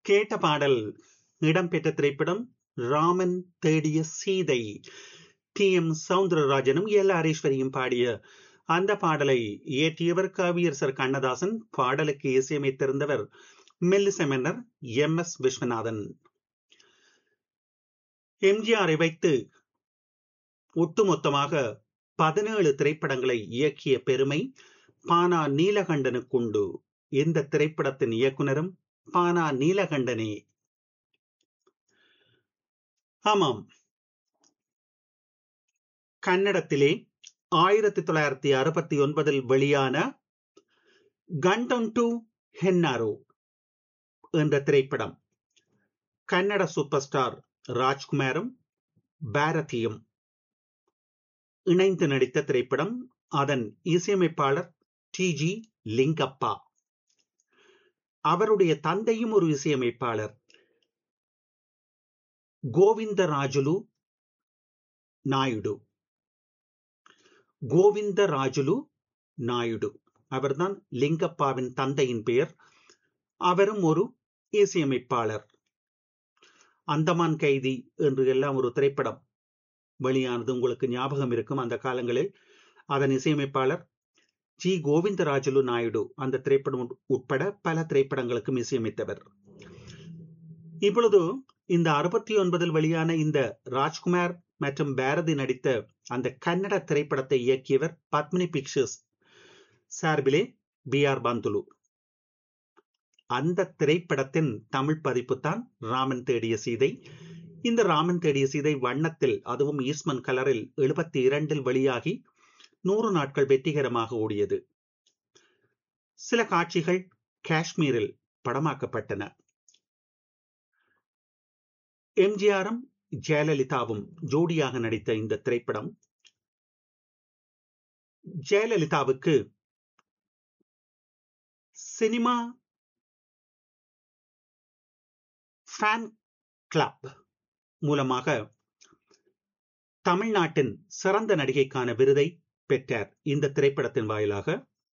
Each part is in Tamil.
கேட்ட பாடல் இடம்பெற்ற திரைப்படம் ராமன் தேடிய சீதை டி எம் சவுந்தரராஜனும் எல் ஹரீஸ்வரியும் பாடிய அந்த பாடலை இயற்றியவர் கவியரசர் கண்ணதாசன் பாடலுக்கு இசையமைத்திருந்தவர் மெல்லிசை மன்னர் எம் எஸ் விஸ்வநாதன் எம்ஜிஆரை வைத்து ஒட்டுமொத்தமாக பதினேழு திரைப்படங்களை இயக்கிய பெருமை பானா நீலகண்டனுக்குண்டு இந்த திரைப்படத்தின் இயக்குனரும் பானா நீலகண்டனே ஆமாம் கன்னடத்திலே ஆயிரத்தி தொள்ளாயிரத்தி அறுபத்தி ஒன்பதில் வெளியான கண்டம் டு ஹென்னாரோ என்ற திரைப்படம் கன்னட சூப்பர் ஸ்டார் ராஜ்குமாரும் பாரதியும் இணைந்து நடித்த திரைப்படம் அதன் இசையமைப்பாளர் டி ஜி லிங்கப்பா அவருடைய தந்தையும் ஒரு இசையமைப்பாளர் கோவிந்தராஜுலு நாயுடு கோவிந்தராஜுலு நாயுடு அவர்தான் லிங்கப்பாவின் தந்தையின் பெயர் அவரும் ஒரு இசையமைப்பாளர் அந்தமான் கைதி என்று எல்லாம் ஒரு திரைப்படம் வெளியானது உங்களுக்கு ஞாபகம் இருக்கும் அந்த காலங்களில் அதன் இசையமைப்பாளர் ஜி கோவிந்தராஜுலு நாயுடு அந்த திரைப்படம் உட்பட பல திரைப்படங்களுக்கும் இசையமைத்தவர் இப்பொழுது இந்த அறுபத்தி ஒன்பதில் வெளியான இந்த ராஜ்குமார் மற்றும் பாரதி நடித்த அந்த கன்னட திரைப்படத்தை இயக்கியவர் பத்மினி பிக்சர்ஸ் சார்பிலே பி ஆர் பந்துலு அந்த திரைப்படத்தின் தமிழ் பதிப்பு தான் ராமன் தேடிய சீதை இந்த ராமன் தேடிய சீதை வண்ணத்தில் அதுவும் ஈஸ்மன் கலரில் எழுபத்தி இரண்டில் வெளியாகி நூறு நாட்கள் வெற்றிகரமாக ஓடியது சில காட்சிகள் காஷ்மீரில் படமாக்கப்பட்டன எம்ஜிஆரும் ஜெயலலிதாவும் ஜோடியாக நடித்த இந்த திரைப்படம் ஜெயலலிதாவுக்கு சினிமா ஃபேன் கிளப் மூலமாக தமிழ்நாட்டின் சிறந்த நடிகைக்கான விருதை பெற்றார் இந்த திரைப்படத்தின் வாயிலாக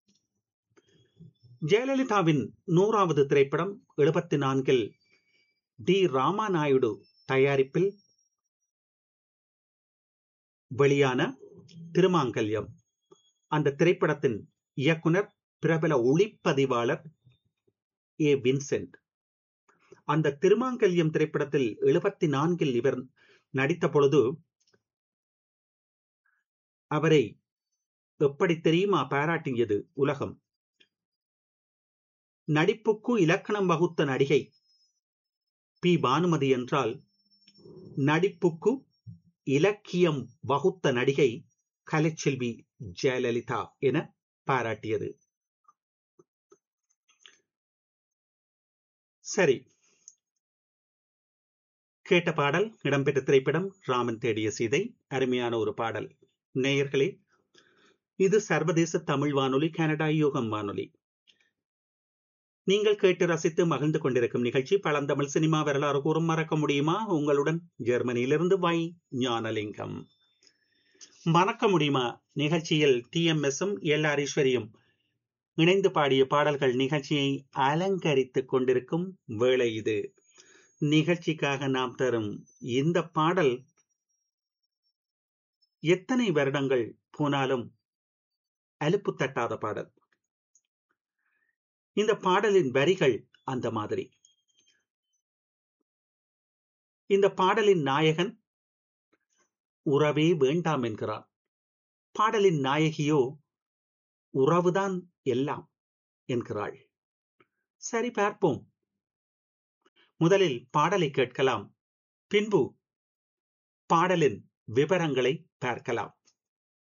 ஜெயலலிதாவின் நூறாவது திரைப்படம் எழுபத்தி நான்கில் டி ராமாநாயுடு தயாரிப்பில் வெளியான திருமாங்கல்யம் அந்த திரைப்படத்தின் இயக்குனர் பிரபல ஒளிப்பதிவாளர் ஏ வின்சென்ட் அந்த திருமாங்கல்யம் திரைப்படத்தில் எழுபத்தி நான்கில் இவர் நடித்த பொழுது அவரை எப்படி தெரியுமா பாராட்டியது உலகம் நடிப்புக்கு இலக்கணம் வகுத்த நடிகை பி பானுமதி என்றால் நடிப்புக்கு இலக்கியம் வகுத்த நடிகை கலைச்செல்வி ஜெயலலிதா என பாராட்டியது சரி கேட்ட பாடல் இடம்பெற்ற திரைப்படம் ராமன் தேடிய சீதை அருமையான ஒரு பாடல் நேயர்களே இது சர்வதேச தமிழ் வானொலி கனடா யோகம் வானொலி நீங்கள் கேட்டு ரசித்து மகிழ்ந்து கொண்டிருக்கும் நிகழ்ச்சி பழந்தமிழ் சினிமா வரலாறு கூறும் மறக்க முடியுமா உங்களுடன் ஜெர்மனியிலிருந்து வை ஞானலிங்கம் மறக்க முடியுமா நிகழ்ச்சியில் டி எம் எஸும் எல் ஹரீஸ்வரியும் இணைந்து பாடிய பாடல்கள் நிகழ்ச்சியை அலங்கரித்துக் கொண்டிருக்கும் வேளை இது நிகழ்ச்சிக்காக நாம் தரும் இந்த பாடல் எத்தனை வருடங்கள் போனாலும் அலுப்பு தட்டாத பாடல் இந்த பாடலின் வரிகள் அந்த மாதிரி இந்த பாடலின் நாயகன் உறவே வேண்டாம் என்கிறான் பாடலின் நாயகியோ உறவுதான் எல்லாம் என்கிறாள் சரி பார்ப்போம் முதலில் பாடலை கேட்கலாம் பின்பு பாடலின் விவரங்களை பார்க்கலாம்